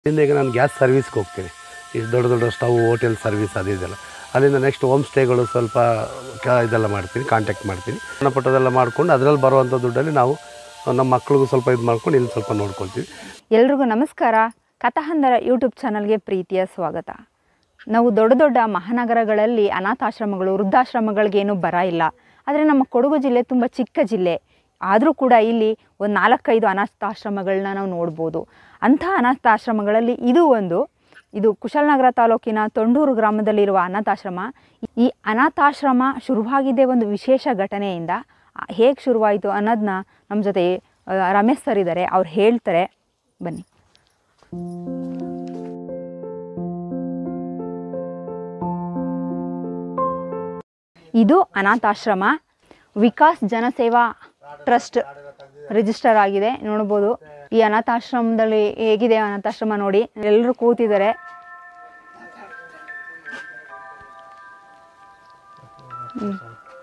ಅಲ್ಲಿಂದ ಈಗ ನಾನು ಗ್ಯಾಸ್ ಸರ್ವಿಸ್ಗೆ ಹೋಗ್ತೀನಿ ಈ ದೊಡ್ಡ ದೊಡ್ಡ ಸ್ಟವ್ ಹೋಟೆಲ್ ಸರ್ವಿಸ್ ಅದು ಇದೆಲ್ಲ ಅಲ್ಲಿಂದ ನೆಕ್ಸ್ಟ್ ಹೋಮ್ ಸ್ಟೇಗಳು ಸ್ವಲ್ಪ ಕ ಇದೆಲ್ಲ ಮಾಡ್ತೀನಿ ಕಾಂಟ್ಯಾಕ್ಟ್ ಮಾಡ್ತೀನಿ ಸಣ್ಣ ಪುಟ್ಟದೆಲ್ಲ ಮಾಡ್ಕೊಂಡು ಅದರಲ್ಲಿ ಬರುವಂಥ ದುಡ್ಡಲ್ಲಿ ನಾವು ನಮ್ಮ ಮಕ್ಳಿಗೂ ಸ್ವಲ್ಪ ಇದು ಮಾಡ್ಕೊಂಡು ಇಲ್ಲಿ ಸ್ವಲ್ಪ ನೋಡ್ಕೊಳ್ತೀವಿ ಎಲ್ರಿಗೂ ನಮಸ್ಕಾರ ಕಥಾಹಂದರ ಯೂಟ್ಯೂಬ್ ಚಾನಲ್ಗೆ ಪ್ರೀತಿಯ ಸ್ವಾಗತ ನಾವು ದೊಡ್ಡ ದೊಡ್ಡ ಮಹಾನಗರಗಳಲ್ಲಿ ಅನಾಥಾಶ್ರಮಗಳು ವೃದ್ಧಾಶ್ರಮಗಳಿಗೇನು ಬರ ಇಲ್ಲ ಆದರೆ ನಮ್ಮ ಕೊಡಗು ಜಿಲ್ಲೆ ತುಂಬ ಚಿಕ್ಕ ಜಿಲ್ಲೆ ಆದರೂ ಕೂಡ ಇಲ್ಲಿ ಒಂದು ನಾಲ್ಕೈದು ಅನಾಥಾಶ್ರಮಗಳನ್ನ ನಾವು ನೋಡ್ಬೋದು ಅಂಥ ಅನಾಥಾಶ್ರಮಗಳಲ್ಲಿ ಇದು ಒಂದು ಇದು ಕುಶಲನಗರ ತಾಲೂಕಿನ ತೊಂಡೂರು ಗ್ರಾಮದಲ್ಲಿರುವ ಅನಾಥಾಶ್ರಮ ಈ ಅನಾಥಾಶ್ರಮ ಶುರುವಾಗಿದೆ ಒಂದು ವಿಶೇಷ ಘಟನೆಯಿಂದ ಹೇಗೆ ಶುರುವಾಯಿತು ಅನ್ನೋದನ್ನ ನಮ್ಮ ಜೊತೆ ಆ, ರಮೇಶ್ ಸರ್ ಇದ್ದಾರೆ ಅವ್ರು ಹೇಳ್ತಾರೆ ಬನ್ನಿ ಇದು ಅನಾಥಾಶ್ರಮ ವಿಕಾಸ್ ಜನಸೇವಾ ಟ್ರಸ್ಟ್ ರಿಜಿಸ್ಟರ್ ಆಗಿದೆ ನೋಡ್ಬೋದು ಈ ಅನಾಥಾಶ್ರಮದಲ್ಲಿ ಹೇಗಿದೆ ಅನಾಥಾಶ್ರಮ ನೋಡಿ ಎಲ್ಲರೂ ಕೂತಿದ್ದಾರೆ ಹ್ಮ್.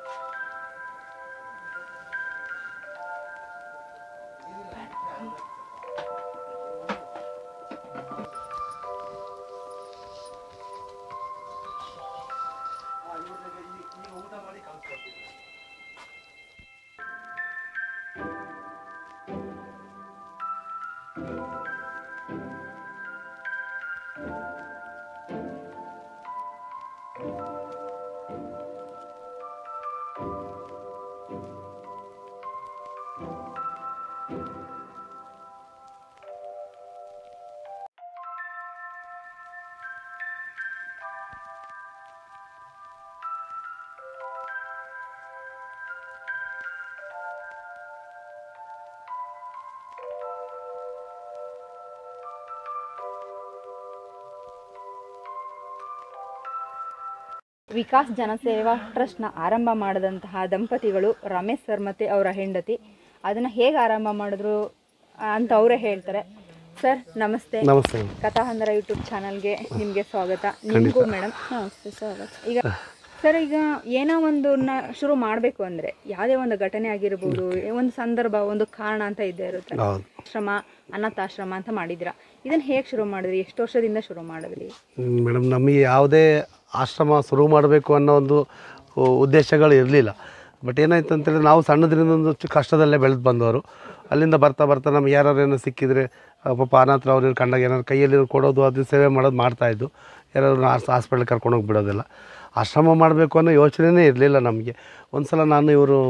ವಿಕಾಸ್ ಜನಸೇವಾ ಟ್ರಸ್ಟ್ನ ಆರಂಭ ಮಾಡಿದಂತಹ ದಂಪತಿಗಳು ರಮೇಶ್ ಸರ್ ಮತ್ತು ಅವರ ಹೆಂಡತಿ ಅದನ್ನು ಹೇಗೆ ಆರಂಭ ಮಾಡಿದ್ರು ಅಂತ ಅವರೇ ಹೇಳ್ತಾರೆ ಸರ್ ನಮಸ್ತೆ ನಮಸ್ತೆ ಕಥಾಹಂದರ ಯೂಟ್ಯೂಬ್ ಚಾನಲ್ಗೆ ನಿಮಗೆ ಸ್ವಾಗತ ನಿಮಗೂ ಮೇಡಮ್ ನಮಸ್ತೆ ಸ್ವಾಗತ ಈಗ ಸರ್ ಈಗ ಏನೋ ಒಂದು ಶುರು ಮಾಡಬೇಕು ಅಂದರೆ ಯಾವುದೇ ಒಂದು ಘಟನೆ ಆಗಿರ್ಬೋದು ಒಂದು ಸಂದರ್ಭ ಒಂದು ಕಾರಣ ಅಂತ ಇದ್ದೇ ಇರುತ್ತೆ ಹೌದು ಆಶ್ರಮ ಅನಾಥಾಶ್ರಮ ಅಂತ ಮಾಡಿದ್ರ ಇದನ್ನು ಹೇಗೆ ಶುರು ಮಾಡಿದ್ರಿ ಎಷ್ಟು ವರ್ಷದಿಂದ ಶುರು ಮಾಡಿದ್ರಿ ಮೇಡಮ್ ನಮಗೆ ಯಾವುದೇ ಆಶ್ರಮ ಶುರು ಮಾಡಬೇಕು ಅನ್ನೋ ಒಂದು ಉ- ಉದ್ದೇಶಗಳು ಇರಲಿಲ್ಲ ಬಟ್ ಏನಾಯ್ತು ಅಂತೇಳಿದ್ರೆ ನಾವು ಸಣ್ಣದ್ರಿಂದ ಒಂದು ಚು- ಕಷ್ಟದಲ್ಲೇ ಬೆಳೆದು ಬಂದವರು ಅಲ್ಲಿಂದ ಬರ್ತಾ ಬರ್ತಾ ನಮ್ಗೆ ಯಾರು ಏನೋ ಸಿಕ್ಕಿದ್ರೆ ಆ, ಪಾಪ ಅನಾಥರು ಅವ್ರಿಗೆ ಕಂಡಾಗ ಏನಾದ್ರು ಕೈಯಲ್ಲಿ ಕೊಡೋದು ಅದು ಸೇವೆ ಮಾಡೋದು ಮಾಡ್ತಾಯಿದ್ದು ಯಾರಾದ್ರು ಹಾಸ್ಪಿಟ್ಲ್ ಕರ್ಕೊಂಡೋಗಿ ಬಿಡೋದಿಲ್ಲ ಆಶ್ರಮ ಮಾಡಬೇಕು ಅನ್ನೋ ಯೋಚನೆನೇ ಇರಲಿಲ್ಲ ನಮಗೆ ಒಂದು ಸಲ ನಾನು ಇವರು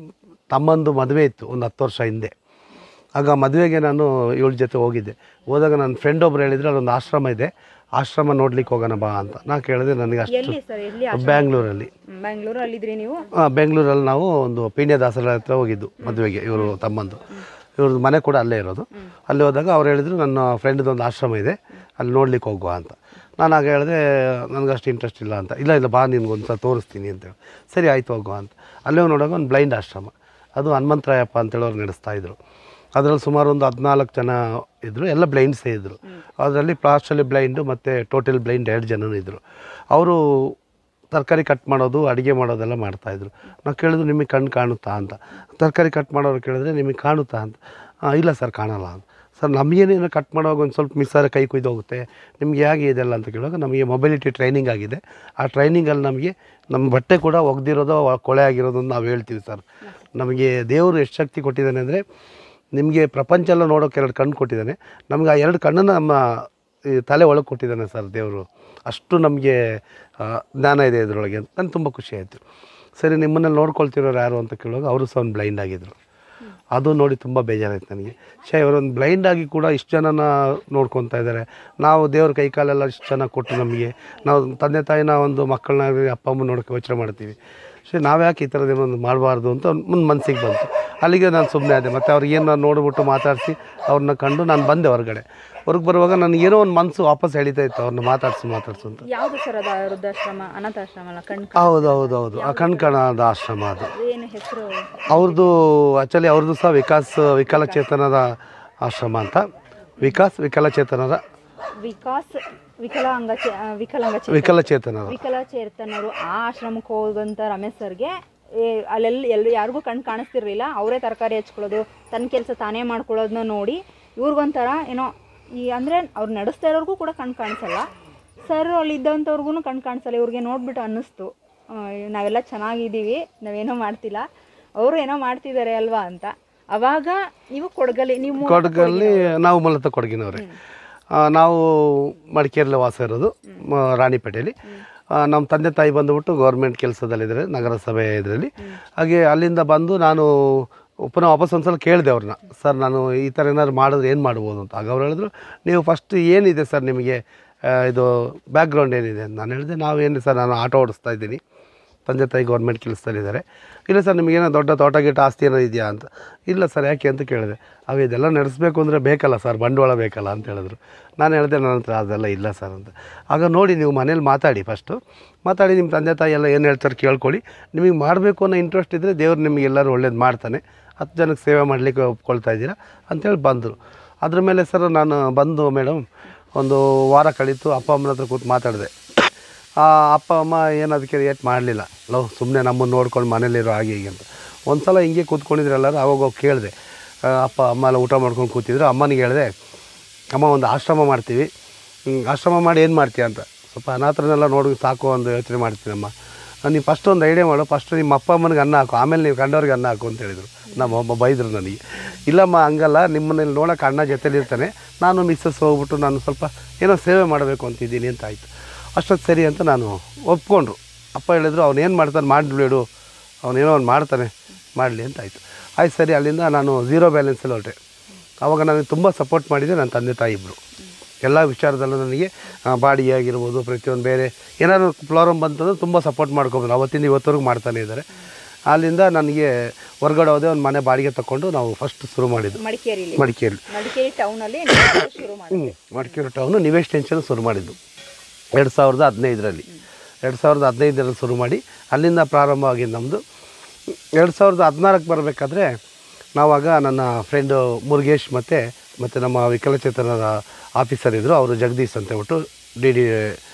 ತಮ್ಮಂದು ಮದುವೆ ಇತ್ತು ಒಂದು ಹತ್ತು ವರ್ಷ ಹಿಂದೆ ಆಗ ಮದುವೆಗೆ ನಾನು ಇವಳ ಜೊತೆ ಹೋಗಿದ್ದೆ ಹೋದಾಗ ನನ್ನ ಫ್ರೆಂಡ್ ಒಬ್ರು ಹೇಳಿದ್ರು ಅಲ್ಲೊಂದು ಆಶ್ರಮ ಇದೆ ಆಶ್ರಮ ನೋಡ್ಲಿಕ್ಕೆ ಹೋಗೋಣ ಬಾ ಅಂತ ನಾ ಕೇಳಿದೆ ನನಗೆ ಅಷ್ಟು ಎಲ್ಲಿ ಸರ್ ಎಲ್ಲಿ ಬ್ಯಾಂಗ್ಳೂರಲ್ಲಿ ಬ್ಯಾಂಗ್ಳೂರು ಅಲ್ಲಿದ್ರಿ ನೀವು ಆ, ಬೆಂಗಳೂರಲ್ಲಿ ನಾವು ಒಂದು ಪೀಣ್ಯದಾಸರ ಹತ್ರ ಹೋಗಿದ್ದು ಮದುವೆಗೆ ಇವರು ತಮ್ಮಂದು ಇವ್ರದ್ದು ಮನೆ ಕೂಡ ಅಲ್ಲೇ ಇರೋದು ಅಲ್ಲಿ ಹೋದಾಗ ಅವ್ರು ಹೇಳಿದ್ರು ನನ್ನ ಫ್ರೆಂಡ್ದು ಒಂದು ಆಶ್ರಮ ಇದೆ ಅಲ್ಲಿ ನೋಡ್ಲಿಕ್ಕೆ ಹೋಗುವ ಅಂತ ನಾನು ಆಗ ಹೇಳಿದೆ ನನಗೆ ಅಷ್ಟು ಇಂಟ್ರೆಸ್ಟ್ ಇಲ್ಲ ಅಂತ ಇಲ್ಲ ಇಲ್ಲ ಬಾ ನಿನ್ಗೆ ಸಲ ತೋರಿಸ್ತೀನಿ ಅಂತೇಳಿ ಸರಿ ಆಯಿತು ಹೋಗುವ ಅಂತ ಅಲ್ಲೇ ನೋಡುವಾಗ ಒಂದು ಬ್ಲೈಂಡ್ ಆಶ್ರಮ ಅದು ಹನುಮಂತರಾಯಪ್ಪ ಅಂತೇಳಿ ಅವ್ರು ನಡೆಸ್ತಾ ಇದ್ರು ಅದರಲ್ಲಿ ಸುಮಾರು ಒಂದು ಹದಿನಾಲ್ಕು ಜನ ಇದ್ದರು ಎಲ್ಲ ಬ್ಲೈಂಡ್ಸೇ ಇದ್ದರು ಅದರಲ್ಲಿ ಪಾರ್ಷಲಿ ಬ್ಲೈಂಡು ಮತ್ತು ಟೋಟಲ್ ಬ್ಲೈಂಡ್ ಎರಡು ಜನನೂ ಇದ್ದರು ಅವರು ತರಕಾರಿ ಕಟ್ ಮಾಡೋದು ಅಡುಗೆ ಮಾಡೋದೆಲ್ಲ ಮಾಡ್ತಾಯಿದ್ರು ನಾವು ಕೇಳಿದ್ರು ನಿಮಗೆ ಕಣ್ಣು ಕಾಣುತ್ತಾ ಅಂತ ತರಕಾರಿ ಕಟ್ ಮಾಡೋರು ಕೇಳಿದ್ರೆ ನಿಮಗೆ ಕಾಣುತ್ತಾ ಅಂತ "ಆ, ಇಲ್ಲ ಸರ್ ಕಾಣಲ್ಲ ಅಂತ ಸರ್ ನಮಗೇನೇನು ಕಟ್ ಮಾಡುವಾಗ ಒಂದು ಸ್ವಲ್ಪ ಮಿಕ್ಸರ್ ಕೈ ಕುಯ್ದು ಹೋಗುತ್ತೆ ನಿಮ್ಗೆ ಹೇಗೆ ಇದೆಲ್ಲ ಅಂತ ಕೇಳುವಾಗ ನಮಗೆ ಮೊಬಿಲಿಟಿ ಟ್ರೈನಿಂಗ್ ಆಗಿದೆ ಆ ಟ್ರೈನಿಂಗಲ್ಲಿ ನಮಗೆ ನಮ್ಮ ಬಟ್ಟೆ ಕೂಡ ಒಗ್ದಿರೋದು ಕೊಳೆ ಆಗಿರೋದು ಅಂತ ನಾವು ಹೇಳ್ತೀವಿ ಸರ್ ನಮಗೆ ದೇವರು ಎಷ್ಟು ಶಕ್ತಿ ಕೊಟ್ಟಿದ್ದಾನೆ ಅಂದರೆ ನಿಮಗೆ ಪ್ರಪಂಚ ಎಲ್ಲ ನೋಡೋಕೆ ಎರಡು ಕಣ್ಣು ಕೊಟ್ಟಿದ್ದಾನೆ ನಮ್ಗೆ ಆ ಎರಡು ಕಣ್ಣನ್ನು ನಮ್ಮ ಈ ತಲೆ ಒಳಗೆ ಕೊಟ್ಟಿದ್ದಾನೆ ಸರ್ ದೇವರು ಅಷ್ಟು ನಮಗೆ ಆ, ಜ್ಞಾನ ಇದೆ ಇದರೊಳಗೆ ಅಂತ ನನಗೆ ತುಂಬ ಖುಷಿ ಆಯಿತು ಸರಿ ನಿಮ್ಮನ್ನಲ್ಲಿ ನೋಡ್ಕೊಳ್ತಿರೋರು ಯಾರು ಅಂತ ಕೇಳುವಾಗ ಅವರು ಸಹ ಒಂದು ಬ್ಲೈಂಡ್ ಆಗಿದ್ದರು ಅದು ನೋಡಿ ತುಂಬ ಬೇಜಾರಾಯ್ತು ನನಗೆ ಛೇ ಇವರೊಂದು ಬ್ಲೈಂಡ್ ಆಗಿ ಕೂಡ ಇಷ್ಟು ಜನನ ನೋಡ್ಕೊತಾ ಇದ್ದಾರೆ ನಾವು ದೇವ್ರ ಕೈ ಕಾಲೆಲ್ಲ ಇಷ್ಟು ಚೆನ್ನಾಗಿ ಕೊಟ್ಟು ನಮಗೆ ನಾವು ತಂದೆ ತಾಯಿನ ಒಂದು ಮಕ್ಕಳನ್ನ ಅಪ್ಪ ಅಮ್ಮ ನೋಡೋಕೆ ಯೋಚನೆ ಮಾಡ್ತೀವಿ ಸೊ ನಾವು ಯಾಕೆ ಈ ಥರದ್ದು ಒಂದು ಮಾಡಬಾರ್ದು ಅಂತ ಮುಂದೆ ಮನಸ್ಸಿಗೆ ಬಂತು ಅಲ್ಲಿಗೆ ನಾನು ಸುಮ್ಮನೆ ಆದೆ ಮತ್ತು ಅವ್ರಿಗೇನು ನೋಡ್ಬಿಟ್ಟು ಮಾತಾಡಿಸಿ ಅವ್ರನ್ನ ಕಂಡು ನಾನು ಬಂದೆ ಹೊರಗಡೆ ಹೊರಗೆ ಬರುವಾಗ ನನಗೆ ಏನೋ ಒಂದು ಮನಸ್ಸು ವಾಪಸ್ ಎಳಿತಾ ಇತ್ತು ಅವ್ರನ್ನ ಮಾತಾಡ್ಸು ಮಾತಾಡ್ಸು ಅಂತ ಯಾವುದು ಸರ್ ಅದು ವೃದ್ಧಾಶ್ರಮ ಅನಾಥಾಶ್ರಮ ಅಲ್ಲ ಕಣ್ ಹೌದು ಹೌದು ಹೌದು ಆ ಕಣ್ಕಣದ ಆಶ್ರಮ ಅದು ಏನು ಹೆಸರು ಅವ್ರದ್ದು ಆ್ಯಕ್ಚುಲಿ ಅವ್ರದ್ದು ಸಹ ವಿಕಾಸ್ ವಿಕಲಚೇತನದ ಆಶ್ರಮ ಅಂತ ವಿಕಾಸ್ ವಿಕಲಚೇತನರ ವಿಕಾಸ್ ವಿಕಲಾಂಗ ಚೇ- ಆ, ವಿಕಲಾಂಗ ಚೇ- ವಿಕಲಚೇತನರ ವಿಕಲಚೇತನರು ಆ ಆಶ್ರಮಕ್ಕೆ ಹೋಗಂತ ರಮೇಶ್ ಸರ್ಗೆ ಏ, ಅಲ್ಲೆಲ್ಲ ಎಲ್ಲೂ ಯಾರಿಗೂ ಕಣ್ಣು ಕಾಣಿಸ್ತಿರ್ಲಿಲ್ಲ ಅವರೇ ತರಕಾರಿ ಹಚ್ಕೊಳ್ಳೋದು ತನ್ನ ಕೆಲಸ ತಾನೇ ಮಾಡ್ಕೊಳ್ಳೋದನ್ನ ನೋಡಿ ಇವ್ರಿಗೊಂಥರ ಏನೋ ಈ ಅಂದರೆ ಅವ್ರು ನಡೆಸ್ತಾ ಇರೋರ್ಗೂ ಕೂಡ ಕಣ್ ಕಾಣಿಸಲ್ಲ ಸರ್ ಅಲ್ಲಿ ಇದ್ದಂಥವ್ರಿಗೂ ಕಣ್ ಕಾಣಿಸಲ್ಲ ಇವ್ರಿಗೆ ನೋಡ್ಬಿಟ್ಟು ಅನ್ನಿಸ್ತು ಆ, ನಾವೆಲ್ಲ ಚೆನ್ನಾಗಿದ್ದೀವಿ ನಾವೇನೋ ಮಾಡ್ತಿಲ್ಲ ಅವರು ಏನೋ ಮಾಡ್ತಿದ್ದಾರೆ ಅಲ್ವಾ ಅಂತ ಅವಾಗ ನೀವು ಕೊಡಗಲ್ಲಿ ನೀವು ಮೂಲತಃ ಕೊಡಗಲ್ಲಿ ನಾವು ಮೂಲತಃ ಕೊಡಗಿನವ್ರೆ ಆ, ನಾವು ಮಡಿಕೇರಿಲಿ ವಾಸ ಇರೋದು ಮ- ರಾಣಿಪೇಟೆಯಲ್ಲಿ ಆ, ನಮ್ಮ ತಂದೆ ತಾಯಿ ಬಂದುಬಿಟ್ಟು ಗೌರ್ಮೆಂಟ್ ಕೆಲಸದಲ್ಲಿದ್ದಾರೆ ನಗರಸಭೆ ಇದರಲ್ಲಿ ಹಾಗೆ ಅಲ್ಲಿಂದ ಬಂದು ನಾನು ಪುನಃ ವಾಪಸ್ ಒಂದ್ಸಲ ಕೇಳಿದೆ ಅವ್ರನ್ನ ಸರ್ ನಾನು ಈ ಥರ ಏನಾದ್ರು ಮಾಡಿದ್ರೆ ಏನು ಮಾಡ್ಬೋದು ಅಂತ ಆಗ ಅವ್ರು ಹೇಳಿದ್ರು ನೀವು ಫಸ್ಟ್ ಏನಿದೆ ಸರ್ ನಿಮಗೆ ಆ, ಇದು ಬ್ಯಾಕ್ಗ್ರೌಂಡ್ ಏನಿದೆ ಅಂತ ನಾನು ಹೇಳಿದೆ ನಾವೇನು ಸರ್ ನಾನು ಆಟೋ ಓಡಿಸ್ತಾ ಇದ್ದೀನಿ ತಂದೆ ತಾಯಿ ಗೌರ್ಮೆಂಟ್ ಕೆಲಸದಲ್ಲಿದ್ದಾರೆ ಇಲ್ಲ ಸರ್ ನಿಮಗೇನೋ ದೊಡ್ಡ ತೋಟ ಗೀಟ ಆಸ್ತಿ ಏನೋ ಇದೆಯಾ ಅಂತ ಇಲ್ಲ ಸರ್ ಯಾಕೆ ಅಂತ ಕೇಳಿದೆ ಅವು ಇದೆಲ್ಲ ನಡೆಸಬೇಕು ಅಂದರೆ ಬೇಕಲ್ಲ ಸರ್ ಬಂಡವಾಳ ಬೇಕಲ್ಲ ಅಂತ ಹೇಳಿದ್ರು ನಾನು ಹೇಳಿದೆ ನನ್ನ ಹತ್ರ ಅದೆಲ್ಲ ಇಲ್ಲ ಸರ್ ಅಂತ ಆಗ ನೋಡಿ ನೀವು ಮನೇಲಿ ಮಾತಾಡಿ ಫಸ್ಟು ಮಾತಾಡಿ ನಿಮ್ಮ ತಂದೆ ತಾಯಿ ಎಲ್ಲ ಏನು ಹೇಳ್ತಾರೆ ಕೇಳ್ಕೊಳ್ಳಿ ನಿಮಗೆ ಮಾಡಬೇಕು ಅನ್ನೋ ಇಂಟ್ರೆಸ್ಟ್ ಇದ್ದರೆ ದೇವ್ರು ನಿಮಗೆ ಎಲ್ಲರೂ ಒಳ್ಳೇದು ಮಾಡ್ತಾನೆ ಹತ್ತು ಜನಕ್ಕೆ ಸೇವೆ ಮಾಡಲಿಕ್ಕೆ ಒಪ್ಕೊಳ್ತಾ ಇದ್ದೀರಾ ಅಂತೇಳಿ ಬಂದರು ಅದ್ರ ಮೇಲೆ ಸರ್ ನಾನು ಬಂದು ಮೇಡಮ್ ಒಂದು ವಾರ ಕಳೀತು ಅಪ್ಪ ಅಮ್ಮನ ಹತ್ರ ಕೂತು ಮಾತಾಡಿದೆ ಆ ಅಪ್ಪ ಅಮ್ಮ ಏನು ಅದಕ್ಕೆ ಏಟ್ ಮಾಡಲಿಲ್ಲ ಲವ್ ಸುಮ್ಮನೆ ನಮ್ಮನ್ನು ನೋಡ್ಕೊಂಡು ಮನೇಲಿರೋ ಹಾಗೆ ಹೀಗೆ ಅಂತ ಒಂದು ಸಲ ಹಿಂಗೆ ಕೂತ್ಕೊಂಡಿದ್ರು ಎಲ್ಲರೂ ಅವಾಗ ಹೋಗಿ ಕೇಳಿದೆ ಅಪ್ಪ ಅಮ್ಮ ಎಲ್ಲ ಊಟ ಮಾಡ್ಕೊಂಡು ಕೂತಿದ್ರು ಅಮ್ಮನಿಗೆ ಹೇಳಿದೆ ಅಮ್ಮ ಒಂದು ಆಶ್ರಮ ಮಾಡ್ತೀವಿ ಹ್ಮ್, ಆಶ್ರಮ ಮಾಡಿ ಏನು ಮಾಡ್ತೀಯ ಅಂತ ಸ್ವಲ್ಪ ಅನಾಥರನ್ನೆಲ್ಲ ನೋಡಿ ಸಾಕು ಒಂದು ಯೋಚನೆ ಮಾಡ್ತೀನಮ್ಮ ನೀವು ಫಸ್ಟ್ ಒಂದು ಐಡಿಯಾ ಮಾಡು ಫಸ್ಟ್ ನಿಮ್ಮ ಅಪ್ಪ ಅಮ್ಮನಿಗೆ ಅನ್ನ ಹಾಕು ಆಮೇಲೆ ನೀವು ಕಂಡವ್ರಿಗೆ ಅನ್ನ ಹಾಕು ಅಂತ ಹೇಳಿದರು ನಮ್ಮ ಅಮ್ಮ ಬೈದರು ನನಗೆ ಇಲ್ಲಮ್ಮ ಹಂಗಲ್ಲ ನಿಮ್ಮನ್ನೆಲ್ಲಿ ನೋಡೋಕೆ ಅಣ್ಣ ಜೊತೆಲಿರ್ತಾನೆ ನಾನು ಮಿಸ್ಸಸ್ ಹೋಗ್ಬಿಟ್ಟು ನಾನು ಸ್ವಲ್ಪ ಏನೋ ಸೇವೆ ಮಾಡಬೇಕು ಅಂತಿದ್ದೀನಿ ಅಂತ ಆಯಿತು ಅಷ್ಟೊತ್ತು ಸರಿ ಅಂತ ನಾನು ಒಪ್ಕೊಂಡ್ರು ಅಪ್ಪ ಹೇಳಿದ್ರು ಅವನೇನು ಮಾಡ್ತಾನೆ ಮಾಡಿಬಿಡು ಅವನೇನೋ ಅವ್ನು ಮಾಡ್ತಾನೆ ಮಾಡಲಿ ಅಂತ ಆಯಿತು ಆಯ್ತು ಸರಿ ಅಲ್ಲಿಂದ ನಾನು ಝೀರೋ ಬ್ಯಾಲೆನ್ಸಲ್ಲಿ ಹೊರಟೆ ಆವಾಗ ನನಗೆ ತುಂಬ ಸಪೋರ್ಟ್ ಮಾಡಿದೆ ನನ್ನ ತಂದೆ ತಾಯಿ ಇಬ್ಬರು ಎಲ್ಲ ವಿಚಾರದಲ್ಲೂ ನನಗೆ ಆ, ಬಾಡಿಗೆ ಆಗಿರ್ಬೋದು ಪ್ರತಿಯೊಂದು ಬೇರೆ ಏನಾದ್ರು ಪ್ರಾಬ್ಲಮ್ ಬಂತಂದ್ರೆ ತುಂಬ ಸಪೋರ್ಟ್ ಮಾಡ್ಕೊಬೋದು ಅವತ್ತಿಂದ ಇವತ್ತವರೆಗೂ ಮಾಡ್ತಾನೆ ಇದ್ದಾರೆ ಅಲ್ಲಿಂದ ನನಗೆ ಹೊರ್ಗಡೆ ಹೋದೆ ಒಂದು ಮನೆ ಬಾಡಿಗೆ ತಗೊಂಡು ನಾವು ಫಸ್ಟ್ ಶುರು ಮಾಡಿದ್ದು ಮಡಿಕೇರಿಲಿ ಮಡಿಕೇರಿ ಮಡಿಕೇರಿ ಟೌನಲ್ಲಿ ಶುರು ಮಾಡಿ ಹ್ಞೂ ಮಡಿಕೇರಿ ಟೌನು ನಿವೇಶ್ ಟೆನ್ಷನ್ ಶುರು ಮಾಡಿದ್ದು ಎರಡು ಸಾವಿರದ ಹದಿನೈದರಲ್ಲಿ ಎರಡು ಸಾವಿರದ ಹದಿನೈದರಲ್ಲಿ ಶುರು ಮಾಡಿ ಅಲ್ಲಿಂದ ಪ್ರಾರಂಭ ಆಗಿದ್ದು ನಮ್ಮದು ಎರಡು ಸಾವಿರದ ಹದಿನಾರಕ್ಕೆ ಬರಬೇಕಾದ್ರೆ ನಾವಾಗ ನನ್ನ ಫ್ರೆಂಡು ಮುರುಗೇಶ್ ಮತ್ತು ಮತ್ತು ನಮ್ಮ ವಿಕಲಚೇತನರ ಆಫೀಸರ್ ಇದ್ದರು ಅವರು ಜಗದೀಶ್ ಅಂತ ಹೇಳ್ಬಿಟ್ಟು D D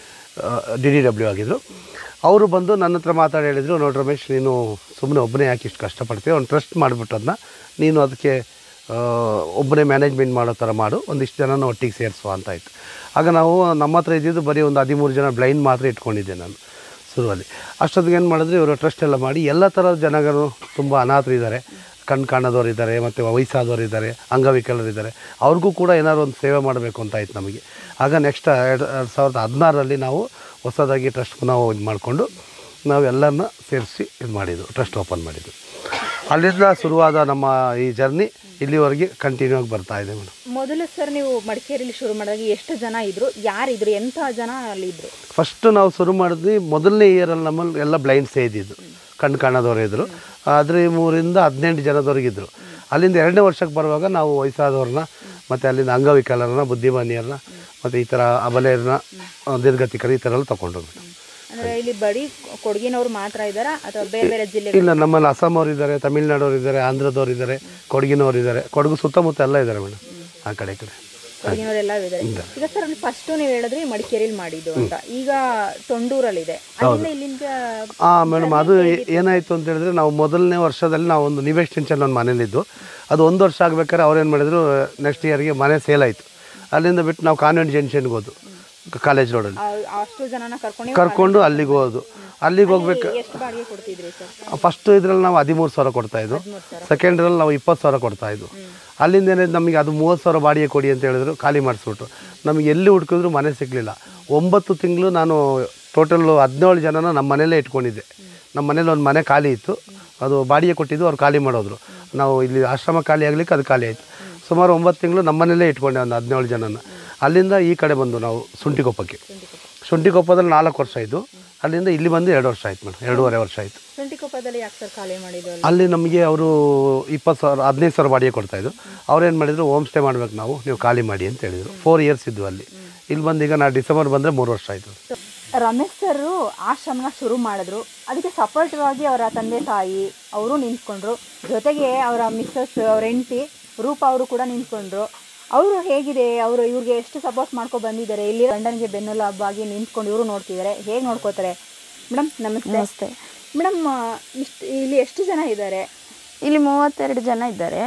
D D W ಆಗಿದ್ದರು ಅವರು ಬಂದು ನನ್ನ ಹತ್ರ ಮಾತಾಡಿ ಹೇಳಿದರು ನೋಡಿ ರಮೇಶ್ ನೀನು ಸುಮ್ಮನೆ ಒಬ್ಬನೇ ಯಾಕೆ ಇಷ್ಟು ಕಷ್ಟಪಡ್ತೀವಿ ಒಂದು ಟ್ರಸ್ಟ್ ಮಾಡಿಬಿಟ್ಟು ಅದನ್ನ ನೀನು ಅದಕ್ಕೆ ಆ, ಒಬ್ಬನೇ ಮ್ಯಾನೇಜ್ಮೆಂಟ್ ಮಾಡೋ ಥರ ಮಾಡು ಒಂದಿಷ್ಟು ಜನನ ಒಟ್ಟಿಗೆ ಸೇರಿಸುವ ಅಂತ ಆಯಿತು ಆಗ ನಾವು ನಮ್ಮ ಹತ್ರ ಇದ್ದಿದ್ದು ಬರೀ ಒಂದು ಹದಿಮೂರು ಜನ ಬ್ಲೈಂಡ್ ಮಾತ್ರ ಇಟ್ಕೊಂಡಿದ್ದೆ ನಾನು ಶುರುವಲ್ಲಿ ಅಷ್ಟೊತ್ತಿಗೆ ಏನು ಮಾಡಿದ್ರೆ ಇವರು ಟ್ರಸ್ಟ್ ಎಲ್ಲ ಮಾಡಿ ಎಲ್ಲ ಥರದ ಜನಗಳು ತುಂಬ ಅನಾಥರಿದ್ದಾರೆ ಕಣ್ಣು ಕಾಣದವ್ರು ಇದ್ದಾರೆ ಮತ್ತು ವಯಸ್ಸಾದವ್ರು ಇದ್ದಾರೆ ಅಂಗವಿಕಲರಿದ್ದಾರೆ ಅವ್ರಿಗೂ ಕೂಡ ಏನಾದ್ರು ಒಂದು ಸೇವೆ ಮಾಡಬೇಕು ಅಂತ ಆಯ್ತು ನಮಗೆ ಆಗ ನೆಕ್ಸ್ಟ್ ಎರಡು ಎರಡು ಸಾವಿರದ ಹದಿನಾರರಲ್ಲಿ ನಾವು ಹೊಸದಾಗಿ ಟ್ರಸ್ಟ್ ನಾವು ಇದು ಮಾಡಿಕೊಂಡು ನಾವೆಲ್ಲರನ್ನ ಸೇರಿಸಿ ಇದು ಮಾಡಿದ್ದು ಟ್ರಸ್ಟ್ ಓಪನ್ ಮಾಡಿದ್ದು ಅಲ್ಲಿಂದ ಶುರುವಾದ ನಮ್ಮ ಈ ಜರ್ನಿ ಇಲ್ಲಿವರೆಗೆ ಕಂಟಿನ್ಯೂ ಆಗಿ ಬರ್ತಾ ಇದೆ ಮೇಡಮ್ ಮೊದಲು ಸರ್ ನೀವು ಮಡಿಕೇರಿಲಿ ಶುರು ಮಾಡಿದಾಗ ಎಷ್ಟು ಜನ ಇದ್ರು ಯಾರಿದ್ರು ಎಂಥ ಜನ ಅಲ್ಲಿ ಇದ್ರು ಫಸ್ಟ್ ನಾವು ಶುರು ಮಾಡಿದ್ವಿ ಮೊದಲನೇ ಇಯರಲ್ಲಿ ನಮ್ಮಲ್ಲಿ ಎಲ್ಲ ಬ್ಲೈಂಡ್ಸೇ ಇದ್ದಿದ್ದು ಕಣ್ಣು ಕಾಣೋದವ್ರು ಇದ್ದರು ಆದರೆ ಮೂರಿಂದ ಹದಿನೆಂಟು ಜನದವ್ರಿಗಿದ್ರು ಅಲ್ಲಿಂದ ಎರಡನೇ ವರ್ಷಕ್ಕೆ ಬರುವಾಗ ನಾವು ವಯಸ್ಸಾದವ್ರನ್ನ ಮತ್ತು ಅಲ್ಲಿಂದ ಅಂಗವಿಕಲರನ್ನ ಬುದ್ಧಿಮಾನಿಯರನ್ನ ಮತ್ತು ಈ ಥರ ಅಬಲೆಯರನ್ನ ದೀರ್ಘತಿಕರು ಈ ಥರ ಎಲ್ಲ ತೊಗೊಂಡೋಗ್ಬಿಟ್ಟು ಅಂದ್ರೆ ಇಲ್ಲಿ ಬರೀ ಕೊಡಗಿನವ್ರು ಮಾತ್ರ ಇದ್ದಾರಾ ಅಥವಾ ಬೇರೆ ಬೇರೆ ಜಿಲ್ಲೆ ಇಲ್ಲ ನಮ್ಮಲ್ಲಿ ಅಸ್ಸಾಂ ಅವ್ರು ಇದ್ದಾರೆ ತಮಿಳ್ನಾಡವ್ರು ಇದ್ದಾರೆ ಆಂಧ್ರದವ್ರು ಇದ್ದಾರೆ ಕೊಡಗಿನವ್ರು ಇದ್ದಾರೆ ಕೊಡಗು ಸುತ್ತಮುತ್ತ ಎಲ್ಲ ಇದ್ದಾರೆ ಮೇಡಮ್ ಆ ಕಡೆ ಈ ಕಡೆ ಕೊಡಗಿನವರೆಲ್ಲ ಇದ್ದಾರೆ ಈಗ ಸರ್ ಅಲ್ಲಿ ಫಸ್ಟ್ ನೀವು ಹೇಳಿದ್ರಿ ಮಡಿಕೇರಿಲಿ ಮಾಡಿದ್ದು ಅಂತ ಈಗ ತೊಂಡೂರಲ್ಲಿದೆ ಅಲ್ಲಿಂದ ಇಲ್ಲಿಂದ ಹಾಂ ಮೇಡಮ್ ಅದು ಏ- ಏನಾಯಿತು ಅಂತ ಹೇಳಿದ್ರೆ ನಾವು ಮೊದಲನೇ ವರ್ಷದಲ್ಲಿ ನಾವು ಒಂದು ನಿವೇಶ್ ಟೆನ್ಷನ್ ಒಂದು ಮನೇಲಿದ್ದು ಅದು ಒಂದು ವರ್ಷ ಆಗ್ಬೇಕಾದ್ರೆ ಅವ್ರು ಏನು ಮಾಡಿದ್ರು ನೆಕ್ಸ್ಟ್ ಇಯರ್ಗೆ ಮನೆ ಸೇಲ್ ಆಯಿತು ಅಲ್ಲಿಂದ ಬಿಟ್ಟು ನಾವು ಕಾನ್ವೆಂಟ್ ಜಂಕ್ಷನ್ಗೆ ಹೋದು ಕಾಲೇಜ್ ರೋಡಲ್ಲಿ ಆ- ಅಷ್ಟು ಜನನ ಕರ್ಕೊಂಡು ಕರ್ಕೊಂಡು ಅಲ್ಲಿಗೆ ಹೋದು ಅಲ್ಲಿಗೆ ಹೋಗ್ಬೇಕು ಎಷ್ಟು ಬಾಡಿಗೆ ಕೊಡ್ತಿದ್ರಿ ಸರ್ ಫಸ್ಟ್ ಇದ್ರಲ್ಲಿ ನಾವು ಹದಿಮೂರು ಸಾವಿರ ಕೊಡ್ತಾ ಇದ್ವು ಸೆಕೆಂಡ್ರಲ್ಲಿ ನಾವು ಇಪ್ಪತ್ತು ಸಾವಿರ ಕೊಡ್ತಾ ಇದ್ವು ಅಲ್ಲಿಂದ ಏನಾಯ್ತು ನಮಗೆ ಅದು ಮೂವತ್ತು ಸಾವಿರ ಬಾಡಿಗೆ ಕೊಡಿ ಅಂತ ಹೇಳಿದ್ರು ಖಾಲಿ ಮಾಡಿಸ್ಬಿಟ್ಟು ನಮಗೆ ಎಲ್ಲಿ ಹುಡುಕಿದ್ರು ಮನೆ ಸಿಗಲಿಲ್ಲ ಒಂಬತ್ತು ತಿಂಗಳು ನಾನು ಟೋಟಲ್ ಹದಿನೇಳು ಜನನ ನಮ್ಮ ಮನೇಲೇ ಇಟ್ಕೊಂಡಿದ್ದೆ ನಮ್ಮ ಮನೇಲಿ ಒಂದು ಮನೆ ಖಾಲಿ ಇತ್ತು ಅದು ಬಾಡಿಗೆ ಕೊಟ್ಟಿದ್ದು ಅವ್ರು ಖಾಲಿ ಮಾಡೋದ್ರು ನಾವು ಇಲ್ಲಿ ಆಶ್ರಮ ಖಾಲಿ ಆಗ್ಲಿಕ್ಕೆ ಅದು ಖಾಲಿ ಆಯಿತು ಸುಮಾರು ಒಂಬತ್ತು ತಿಂಗಳು ನಮ್ಮ ಮನೇಲೇ ಇಟ್ಕೊಂಡೆ ಒಂದು ಹದಿನೇಳು ಜನನ ಅಲ್ಲಿಂದ ಈ ಕಡೆ ಬಂದು ನಾವು ಶುಂಠಿಕೊಪ್ಪಕ್ಕೆ ಶುಂಠಿಕೊಪ್ಪದಲ್ಲಿ ನಾಲ್ಕು ವರ್ಷ ಆಯಿತು ಅಲ್ಲಿಂದ ಇಲ್ಲಿ ಬಂದು ಎರಡು ವರ್ಷ ಆಯ್ತು ಮೇಡಮ್ ಎರಡೂವರೆ ವರ್ಷ ಆಯಿತು ಶುಂಠಿಕೊಪ್ಪದಲ್ಲಿ ಯಾಕೆ ಸರ್ ಖಾಲಿ ಮಾಡಿದ್ದು ಅಲ್ಲಿ ಅಲ್ಲಿ ನಮಗೆ ಅವರು ಇಪ್ಪತ್ತು ಸಾವಿರ ಹದಿನೈದು ಸಾವಿರ ಬಾಡಿಗೆ ಕೊಡ್ತಾಯಿದ್ರು ಅವ್ರೇನು ಮಾಡಿದ್ರು ಹೋಮ್ ಸ್ಟೇ ಮಾಡ್ಬೇಕು ನಾವು ನೀವು ಖಾಲಿ ಮಾಡಿ ಅಂತ ಹೇಳಿದರು ಫೋರ್ ಇಯರ್ಸ್ ಇದ್ವು ಅಲ್ಲಿ ಇಲ್ಲಿ ಬಂದು ಈಗ ನಾ ಡಿಸೆಂಬರ್ ಬಂದರೆ ಮೂರು ವರ್ಷ ಆಯಿತು ರಮೇಶ್ ಸರ್ ಆಶ್ರಮನ ಶುರು ಮಾಡಿದ್ರು ಅದಕ್ಕೆ ಸಪೋರ್ಟಿವ್ ಆಗಿ ಅವರ ತಂದೆ ತಾಯಿ ಅವರು ನಿಂತ್ಕೊಂಡ್ರು ಜೊತೆಗೆ ಅವರ ಮಿಸ್ಸಸ್ ಅವ್ರ ಹೆಂಡತಿ ರೂಪ ಅವರು ಕೂಡ ನಿಂತ್ಕೊಂಡ್ರು ಅವರು ಹೇಗಿದೆ ಅವರು ಇವ್ರಿಗೆ ಎಷ್ಟು ಸಪೋರ್ಟ್ ಮಾಡ್ಕೊ ಬಂದಿದ್ದಾರೆ ಇಲ್ಲಿ ಗಂಡನಿಗೆ ಬೆನ್ನೆಲುಬಾಗಿ ನಿಂತ್ಕೊಂಡು ಇವರು ನೋಡ್ತಿದ್ದಾರೆ ಹೇಗೆ ನೋಡ್ಕೋತಾರೆ ಮೇಡಮ್ ನಮಸ್ತೆ ನಮಸ್ತೆ ಮೇಡಮ್ ಇಷ್ಟು ಇಲ್ಲಿ ಎಷ್ಟು ಜನ ಇದ್ದಾರೆ ಇಲ್ಲಿ ಮೂವತ್ತೆರಡು ಜನ ಇದ್ದಾರೆ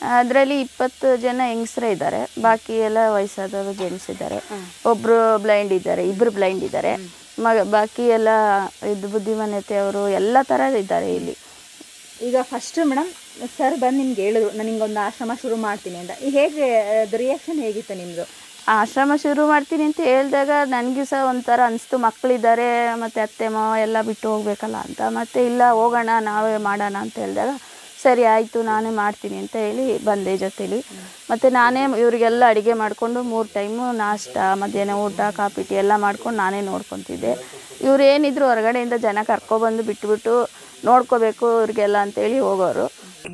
ಅದರಲ್ಲಿ ಇಪ್ಪತ್ತು ಜನ ಹೆಂಗಸ್ರೇ ಇದ್ದಾರೆ ಬಾಕಿ ಎಲ್ಲ ವಯಸ್ಸಾದವರು ಜೆಂಟ್ಸ್ ಇದ್ದಾರೆ ಒಬ್ಬರು ಬ್ಲೈಂಡ್ ಇದ್ದಾರೆ ಇಬ್ಬರು ಬ್ಲೈಂಡ್ ಇದ್ದಾರೆ ಮಗ ಬಾಕಿ ಎಲ್ಲ ಇದು ಬುದ್ಧಿಮಾನ್ಯತೆ ಅವರು ಎಲ್ಲ ಥರ ಇದ್ದಾರೆ ಇಲ್ಲಿ ಈಗ ಫಸ್ಟ್ ಮೇಡಮ್ ಸರ್ ಬಂದು ನಿಮ್ಗೆ ಹೇಳಿದ್ರು ನಾನು ಹಿಂಗೊಂದು ಆಶ್ರಮ ಶುರು ಮಾಡ್ತೀನಿ ಅಂತ ಈಗ ಹೇಗೆ ಅದು ರಿಯಾಕ್ಷನ್ ಹೇಗಿತ್ತು ನಿಮ್ಮದು ಆಶ್ರಮ ಶುರು ಮಾಡ್ತೀನಿ ಅಂತ ಹೇಳಿದಾಗ ನನಗೂ ಸಹ ಒಂಥರ ಅನಿಸ್ತು ಮಕ್ಕಳಿದ್ದಾರೆ ಮತ್ತು ಅತ್ತೆ ಮಾವ ಎಲ್ಲ ಬಿಟ್ಟು ಹೋಗ್ಬೇಕಲ್ಲ ಅಂತ ಮತ್ತು ಇಲ್ಲ ಹೋಗೋಣ ನಾವೇ ಮಾಡೋಣ ಅಂತ ಹೇಳಿದಾಗ ಸರಿ ಆಯಿತು ನಾನೇ ಮಾಡ್ತೀನಿ ಅಂತ ಹೇಳಿ ಬಂದೆ ಜೊತೇಲಿ ಮತ್ತು ನಾನೇ ಇವರಿಗೆಲ್ಲ ಅಡುಗೆ ಮಾಡಿಕೊಂಡು ಮೂರು ಟೈಮು ನಾಷ್ಟ ಮಧ್ಯಾಹ್ನ ಊಟ ಕಾಫಿ ಟೀ ಎಲ್ಲ ಮಾಡ್ಕೊಂಡು ನಾನೇ ನೋಡ್ಕೊತಿದ್ದೆ ಇವ್ರು ಏನಿದ್ರು ಹೊರಗಡೆಯಿಂದ ಜನ ಕರ್ಕೊಬಂದು ಬಿಟ್ಬಿಟ್ಟು ನೋಡ್ಕೋಬೇಕು ಇವ್ರಿಗೆಲ್ಲ ಅಂತೇಳಿ ಹೋಗೋರು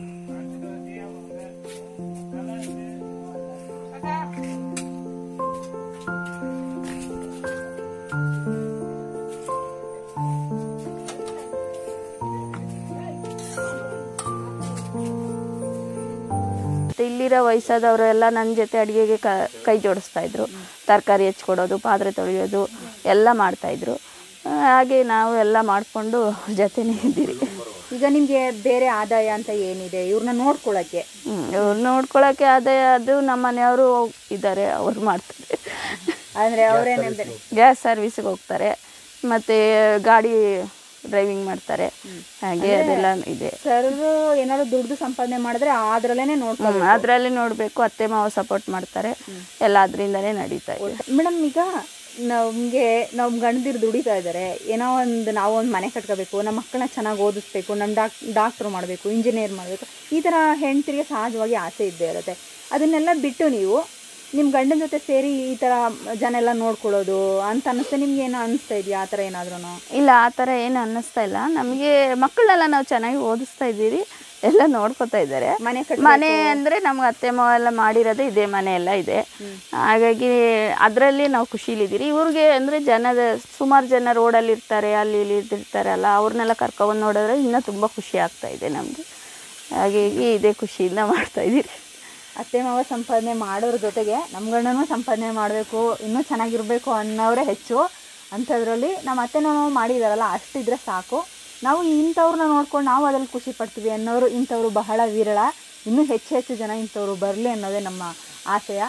ಮತ್ತು ಇಲ್ಲಿರೋ ವಯಸ್ಸಾದವರೆಲ್ಲ ನನ್ನ ಜೊತೆ ಅಡುಗೆಗೆ ಕ ಕೈ ಜೋಡಿಸ್ತಾ ಇದ್ರು ತರಕಾರಿ ಹೆಚ್ಕೊಡೋದು ಪಾತ್ರೆ ತೊಳೆಯೋದು ಎಲ್ಲ ಮಾಡ್ತಾಯಿದ್ರು ಹಾಗೆ ನಾವು ಎಲ್ಲ ಮಾಡಿಕೊಂಡು ಜೊತೆನೇ ಇದ್ದೀರಿ ಈಗ ನಿಮಗೆ ಬೇರೆ ಆದಾಯ ಅಂತ ಏನಿದೆ ಇವ್ರನ್ನ ನೋಡ್ಕೊಳ್ಳೋಕ್ಕೆ ಇವ್ರು ನೋಡ್ಕೊಳಕ್ಕೆ ಆದಾಯ ಅದು ನಮ್ಮ ಮನೆಯವರು ಇದ್ದಾರೆ ಅವ್ರು ಮಾಡ್ತಾರೆ ಅಂದರೆ ಅವರೇನೆ ಗ್ಯಾಸ್ ಸರ್ವಿಸ್ಗೆ ಹೋಗ್ತಾರೆ ಮತ್ತು ಗಾಡಿ ಡ್ರೈವಿಂಗ್ ಮಾಡ್ತಾರೆ ಹಾಗೆ ಅದೆಲ್ಲ ಇದೆ ಸರ್ ಏನಾದ್ರು ದುಡ್ಡು ಸಂಪಾದನೆ ಮಾಡಿದ್ರೆ ಅದ್ರಲ್ಲೇನೆ ನೋಡ್ಕೊ ಅದರಲ್ಲಿ ನೋಡಬೇಕು ಅತ್ತೆ ಮಾವ ಸಪೋರ್ಟ್ ಮಾಡ್ತಾರೆ ಎಲ್ಲ ಅದರಿಂದನೇ ನಡೀತಾ ಇದೆ ಮೇಡಮ್ ಈಗ ನಮಗೆ ನಾವು ಗಂಡದಿರು ದುಡಿತಾ ಇದ್ದಾರೆ ಏನೋ ಒಂದು ನಾವು ಒಂದು ಮನೆ ಕಟ್ಕೋಬೇಕು ನಮ್ಮ ಮಕ್ಕಳನ್ನ ಚೆನ್ನಾಗಿ ಓದಿಸ್ಬೇಕು ನಮ್ಮ ಡಾಕ್ ಡಾಕ್ಟ್ರು ಮಾಡಬೇಕು ಇಂಜಿನಿಯರ್ ಮಾಡಬೇಕು ಈ ಥರ ಹೆಣ್ತಿರಿಗೆ ಸಹಜವಾಗಿ ಆಸೆ ಇದ್ದೇ ಇರುತ್ತೆ ಅದನ್ನೆಲ್ಲ ಬಿಟ್ಟು ನೀವು ನಿಮ್ಮ ಗಂಡನ ಜೊತೆ ಸೇರಿ ಈ ಥರ ಜನ ಎಲ್ಲ ನೋಡ್ಕೊಳ್ಳೋದು ಅಂತ ಅನ್ನಿಸ್ತೆ ನಿಮ್ಗೆ ಏನೋ ಅನಿಸ್ತಾ ಇದೆಯಾ ಆ ಥರ ಏನಾದ್ರೂ ಇಲ್ಲ ಆ ಥರ ಏನು ಅನ್ನಿಸ್ತಾ ಇಲ್ಲ ನಮಗೆ ಮಕ್ಕಳನ್ನೆಲ್ಲ ನಾವು ಚೆನ್ನಾಗಿ ಓದಿಸ್ತಾ ಇದ್ದೀರಿ ಎಲ್ಲ ನೋಡ್ಕೊತಾ ಇದ್ದಾರೆ ಮನೆ ಕಟ್ ಮನೆ ಅಂದರೆ ನಮ್ಗೆ ಅತ್ತೆ ಮಾವ ಎಲ್ಲ ಮಾಡಿರೋದೇ ಇದೆ ಮನೆ ಎಲ್ಲ ಇದೆ ಹಾಗಾಗಿ ಅದರಲ್ಲಿ ನಾವು ಖುಷಿಲಿದ್ದೀರಿ ಇವ್ರಿಗೆ ಅಂದರೆ ಜನದ ಸುಮಾರು ಜನ ರೋಡಲ್ಲಿ ಇರ್ತಾರೆ ಅಲ್ಲಿ ಇಲ್ಲಿ ಇರ್ತಿರ್ತಾರಲ್ಲ ಅವ್ರನ್ನೆಲ್ಲ ಕರ್ಕೊಬಂದು ನೋಡಿದ್ರೆ ಇನ್ನೂ ತುಂಬ ಖುಷಿ ಆಗ್ತಾ ಇದೆ ನಮಗೆ ಹಾಗಾಗಿ ಇದೇ ಖುಷಿಯಿಂದ ಮಾಡ್ತಾ ಇದ್ದೀರಿ ಅತ್ತೆ ಮಾವ ಸಂಪಾದನೆ ಮಾಡೋದ್ರ ಜೊತೆಗೆ ನಮ್ಮ ಗಂಡನೂ ಸಂಪಾದನೆ ಮಾಡಬೇಕು ಇನ್ನೂ ಚೆನ್ನಾಗಿರಬೇಕು ಅನ್ನೋರೇ ಹೆಚ್ಚು ಅಂಥದ್ರಲ್ಲಿ ನಮ್ಮ ಅತ್ತೆ ಮಾವ ಮಾಡಿದಾರಲ್ಲ ಅಷ್ಟಿದ್ರೆ ಸಾಕು ನಾವು ಇಂಥವ್ರನ್ನ ನೋಡ್ಕೊಂಡು ನಾವು ಅದ್ರಲ್ಲಿ ಖುಷಿ ಪಡ್ತೀವಿ ಅನ್ನೋರು ಇಂಥವ್ರು ಬಹಳ ವಿರಳ ಇನ್ನೂ ಹೆಚ್ಚು ಹೆಚ್ಚು ಜನ ಇಂಥವ್ರು ಬರಲಿ ಅನ್ನೋದೇ ನಮ್ಮ ಆಶಯ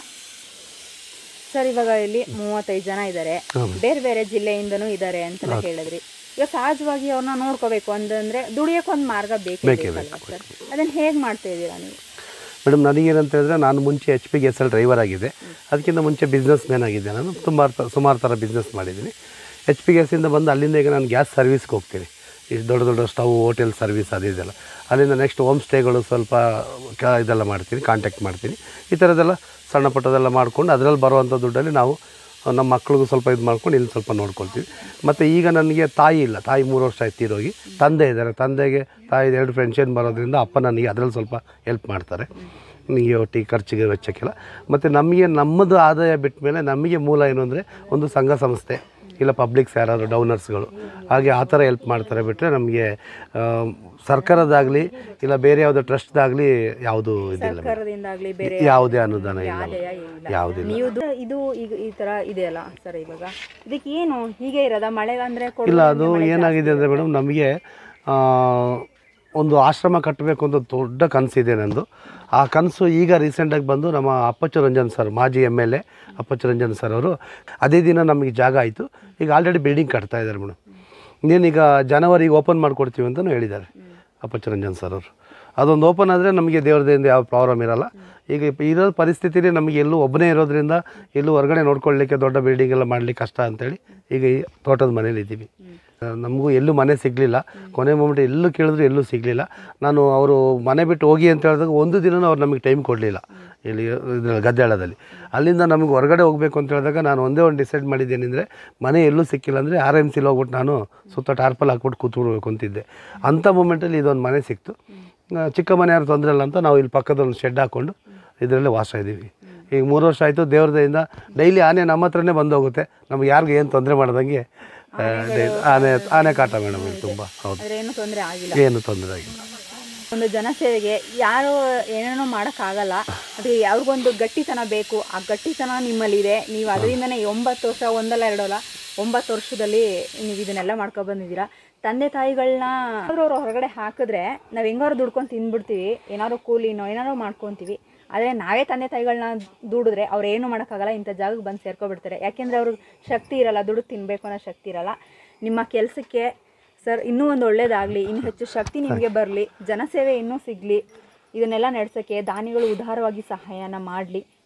ಸರ್ ಇವಾಗ ಇಲ್ಲಿ ಮೂವತ್ತೈದು ಜನ ಇದ್ದಾರೆ ಬೇರೆ ಬೇರೆ ಜಿಲ್ಲೆಯಿಂದನೂ ಇದ್ದಾರೆ ಅಂತೆಲ್ಲ ಹೇಳಿದ್ರಿ ಈಗ ಸಹಜವಾಗಿ ಅವ್ರನ್ನ ನೋಡ್ಕೋಬೇಕು ಅಂತಂದ್ರೆ ದುಡಿಯೋಕೆ ಒಂದು ಮಾರ್ಗ ಬೇಕೇ ಬೇಕಲ್ವಾ ಸರ್ ಅದನ್ನ ಹೇಗೆ ಮಾಡ್ತಾ ಇದ್ದೀರಾ ನೀವು ಮೇಡಮ್ ನನಗೇನಂತ ಹೇಳಿದ್ರೆ ನಾನು ಮುಂಚೆ H P S L driver ಆಗಿದ್ದೆ ಅದಕ್ಕಿಂತ ಮುಂಚೆ ಬಿಸ್ನೆಸ್ ಮ್ಯಾನ್ ಆಗಿದ್ದೆ ನಾನು ಸುಮಾರು ತ ಸುಮಾರು ಥರ ಬಿಸ್ನೆಸ್ ಮಾಡಿದ್ದೀನಿ ಎಚ್ ಪಿ ಗ್ಯಾಸಿಂದ ಬಂದು ಅಲ್ಲಿಂದ ಈಗ ನಾನು ಗ್ಯಾಸ್ ಸರ್ವಿಸ್ಗೆ ಹೋಗ್ತೀನಿ ಈ ದೊಡ್ಡ ದೊಡ್ಡ ಸ್ಟವ್ ಹೋಟೆಲ್ ಸರ್ವಿಸ್ ಅದು ಇದೆಲ್ಲ ಅಲ್ಲಿಂದ ನೆಕ್ಸ್ಟ್ ಹೋಮ್ ಸ್ಟೇಗಳು ಸ್ವಲ್ಪ ಕ ಇದೆಲ್ಲ ಮಾಡ್ತೀನಿ ಕಾಂಟ್ಯಾಕ್ಟ್ ಮಾಡ್ತೀನಿ ಈ ಥರದ್ದೆಲ್ಲ ಸಣ್ಣ ಪುಟ್ಟದೆಲ್ಲ ಮಾಡ್ಕೊಂಡು ಅದರಲ್ಲಿ ಬರುವಂಥ ದುಡ್ಡಲ್ಲಿ ನಾವು ನಮ್ಮ ಮಕ್ಳಿಗೂ ಸ್ವಲ್ಪ ಇದು ಮಾಡ್ಕೊಂಡು ಇಲ್ಲಿ ಸ್ವಲ್ಪ ನೋಡ್ಕೊಳ್ತೀವಿ ಮತ್ತು ಈಗ ನನಗೆ ತಾಯಿ ಇಲ್ಲ ತಾಯಿ ಮೂರು ವರ್ಷ ಆಯ್ತು ತೀರೋಗಿ ತಂದೆ ಇದ್ದಾರೆ ತಂದೆಗೆ ತಾಯಿ ಎರಡು ಫ್ರೆಂಡ್ಶನ್ ಬರೋದ್ರಿಂದ ಅಪ್ಪ ನನಗೆ ಅದರಲ್ಲಿ ಸ್ವಲ್ಪ ಹೆಲ್ಪ್ ಮಾಡ್ತಾರೆ ನನಗೆ ಒಟ್ಟಿ ಖರ್ಚಿಗೆ ವೆಚ್ಚಕ್ಕೆಲ್ಲ ಮತ್ತು ನಮಗೆ ನಮ್ಮದು ಆದಾಯ ಬಿಟ್ಟ ಮೇಲೆ ನಮಗೆ ಮೂಲ ಏನು ಅಂದರೆ ಒಂದು ಸಂಘ ಸಂಸ್ಥೆ ಇಲ್ಲ ಪಬ್ಲಿಕ್ಸ್ ಯಾರಾದರೂ ಡೌನರ್ಸ್ಗಳು ಹಾಗೆ ಆ ಥರ ಹೆಲ್ಪ್ ಮಾಡ್ತಾರೆ ಬಿಟ್ಟರೆ ನಮಗೆ ಸರ್ಕಾರದಾಗಲಿ ಇಲ್ಲ ಬೇರೆ ಯಾವುದೋ ಟ್ರಸ್ಟ್ದಾಗಲಿ ಯಾವುದೂ ಇದಿಲ್ಲ ಸರ್ಕಾರದಿಂದಾಗ್ಲಿ ಬೇರೆ ಯಾವುದೇ ಅನುದಾನ ಇಲ್ಲ ಆದಾಯ ಇಲ್ಲ ಯಾವುದಿಲ್ಲ ನೀವು ದು- ಇದು ಈಗ ಈ ತರ ಇದೆಯಲ್ಲ ಸರ್ ಇವಾಗ ಇದಕ್ಕೆ ಏನು ಹೀಗೆ ಇರೋದ ಮಳೆ ಅಂದ್ರೆ ಕೊಡು- ಇಲ್ಲ ಅದು ಏನಾಗಿದೆ ಅಂದರೆ ಮೇಡಮ್ ನಮಗೆ ಆ, ಒಂದು ಆಶ್ರಮ ಕಟ್ಟಬೇಕು ಅಂತ ದೊಡ್ಡ ಕನಸಿದೆ ನಂದು ಆ ಕನಸು ಈಗ ರೀಸೆಂಟಾಗಿ ಬಂದು ನಮ್ಮ ಅಪ್ಪಚ್ಚು ರಂಜನ್ ಸರ್ ಮಾಜಿ M L A Appachu Ranjan sir ಅವರು ಅದೇ ದಿನ ನಮಗೆ ಜಾಗ ಆಯಿತು ಈಗ ಆಲ್ರೆಡಿ ಬಿಲ್ಡಿಂಗ್ ಕಟ್ತಾ ಇದ್ದಾರೆ ಮೇಡಮ್ ಇನ್ನೇನೀಗ ಜನವರಿಗೆ ಓಪನ್ ಮಾಡಿಕೊಡ್ತೀವಿ ಅಂತಲೂ ಹೇಳಿದ್ದಾರೆ ಅಪ್ಪಚ್ಚು ರಂಜನ್ ಸರ್ ಅವರು ಅದೊಂದು ಓಪನ್ ಆದರೆ ನಮಗೆ ದೇವ್ರದಿಂದ ಯಾವ ಪ್ರಾಬ್ಲಮ್ ಇರಲ್ಲ ಈಗ ಇಪ್- ಇರೋ ಪರಿಸ್ಥಿತಿಲಿ ನಮಗೆ ಎಲ್ಲೂ ಒಬ್ಬನೇ ಇರೋದ್ರಿಂದ ಎಲ್ಲೂ ಹೊರಗಡೆ ನೋಡ್ಕೊಳ್ಳಿಕ್ಕೆ ದೊಡ್ಡ ಬಿಲ್ಡಿಂಗ್ ಎಲ್ಲ ಮಾಡಲಿಕ್ಕೆ ಕಷ್ಟ ಅಂತೇಳಿ ಈಗ ಈ ತೋಟದ ಮನೇಲಿ ಇದ್ದೀವಿ ಆ, ನಮಗೂ ಎಲ್ಲೂ ಮನೆ ಸಿಗಲಿಲ್ಲ ಕೊನೆ ಮೊಮೆಂಟ್ ಎಲ್ಲೂ ಕೇಳಿದ್ರು ಎಲ್ಲೂ ಸಿಗಲಿಲ್ಲ ನಾನು ಅವರು ಮನೆ ಬಿಟ್ಟು ಹೋಗಿ ಅಂತ ಹೇಳಿದಾಗ ಒಂದು ದಿನನೂ ಅವ್ರು ನಮಗೆ ಟೈಮ್ ಕೊಡಲಿಲ್ಲ ಇಲ್ಲಿ ಇದ್ರಲ್ಲಿ ಗದ್ದೆಳದಲ್ಲಿ ಅಲ್ಲಿಂದ ನಮಗೆ ಹೊರಗಡೆ ಹೋಗಬೇಕು ಅಂತ ಹೇಳಿದಾಗ ನಾನು ಒಂದೇ ಒಂದು ಡಿಸೈಡ್ ಮಾಡಿದ್ದೇನೆಂದರೆ ಮನೆ ಎಲ್ಲೂ ಸಿಕ್ಕಿಲ್ಲ ಅಂದರೆ ಆರ್ ಎಮ್ ಸಿಲಿ ಹೋಗ್ಬಿಟ್ಟು ನಾನು ಸುತ್ತ ಟಾರ್ಪಲ್ ಹಾಕ್ಬಿಟ್ಟು ಕೂತ್ಬಿಡ್ಬೇಕು ಅಂತಿದ್ದೆ ಅಂಥ ಮೂಮೆಂಟಲ್ಲಿ ಇದೊಂದು ಮನೆ ಸಿಕ್ತು ಆ, ಚಿಕ್ಕ ಮನೆ ಯಾರು ತೊಂದರೆ ಇಲ್ಲ ಅಂತ ನಾವು ಇಲ್ಲಿ ಪಕ್ಕದೊಂದು ಶೆಡ್ ಹಾಕ್ಕೊಂಡು ಇದರಲ್ಲೇ ವಾಸ ಇದ್ದೀವಿ ಈಗ ಮೂರು ವರ್ಷ ಆಯಿತು ದೇವ್ರದಿಂದ ಡೈಲಿ ಆನೆ ನಮ್ಮ ಹತ್ರನೇ ಬಂದು ಹೋಗುತ್ತೆ ನಮ್ಗೆ ಯಾರಿಗೂ ಏನು ತೊಂದರೆ ಮಾಡ್ದಂಗೆ ಆ, ಡೈ- ಆನೆ ಆನೆ ಕಾಟ ಮೇಡಮ್ ಇಲ್ಲಿ ತುಂಬ ಹೌದು ಆದ್ರೆ ಏನು ತೊಂದರೆ ಆಗಿಲ್ಲ ಏನು ತೊಂದರೆ ಆಗಿಲ್ಲ ಒಂದು ಜನಸೇವೆಗೆ ಯಾರು ಏನೇನೋ ಮಾಡೋಕ್ಕಾಗಲ್ಲ ಅದು ಅವ್ರಿಗೊಂದು ಗಟ್ಟಿತನ ಬೇಕು ಆ ಗಟ್ಟಿತನ ನಿಮ್ಮಲ್ಲಿದೆ ನೀವು ಅದರಿಂದನೇ ಒಂಬತ್ತು ವರ್ಷ ಒಂದಲ್ಲ ಎರಡಲ್ಲ ಒಂಬತ್ತು ವರ್ಷದಲ್ಲಿ ನೀವು ಇದನ್ನೆಲ್ಲ ಮಾಡ್ಕೊ ಬಂದಿದ್ದೀರಾ ತಂದೆ ತಾಯಿಗಳನ್ನ ಅವ್ರು ಹೊರಗಡೆ ಹಾಕಿದ್ರೆ ನಾವು ಹೆಂಗಾರು ದುಡ್ಕೊಂಡು ತಿಂದ್ಬಿಡ್ತೀವಿ ಏನಾದ್ರು ಕೂಲಿನೋ ಏನಾದ್ರು ಮಾಡ್ಕೊತೀವಿ ಆದರೆ ನಾವೇ ತಂದೆ ತಾಯಿಗಳನ್ನ ದುಡಿದ್ರೆ ಅವ್ರು ಏನು ಮಾಡೋಕ್ಕಾಗಲ್ಲ ಇಂಥ ಜಾಗಕ್ಕೆ ಬಂದು ಸೇರ್ಕೊಬಿಡ್ತಾರೆ ಯಾಕೆಂದರೆ ಅವ್ರಿಗೆ ಶಕ್ತಿ ಇರಲ್ಲ ದುಡ್ಡು ತಿನ್ನಬೇಕು ಅನ್ನೋ ಶಕ್ತಿ ಇರಲ್ಲ ನಿಮ್ಮ ಕೆಲಸಕ್ಕೆ ಸರ್ ಇನ್ನೂ ಒಂದು ಒಳ್ಳೇದಾಗಲಿ ಇನ್ನು ಹೆಚ್ಚು ಶಕ್ತಿ ನಿಮಗೆ ಬರಲಿ ಜನಸೇವೆ ಇನ್ನೂ ಸಿಗಲಿ ಇದನ್ನೆಲ್ಲ ನಡೆಸೋಕ್ಕೆ ದಾನಿಗಳು ಉದಾರವಾಗಿ ಸಹಾಯನ ಮಾಡಲಿ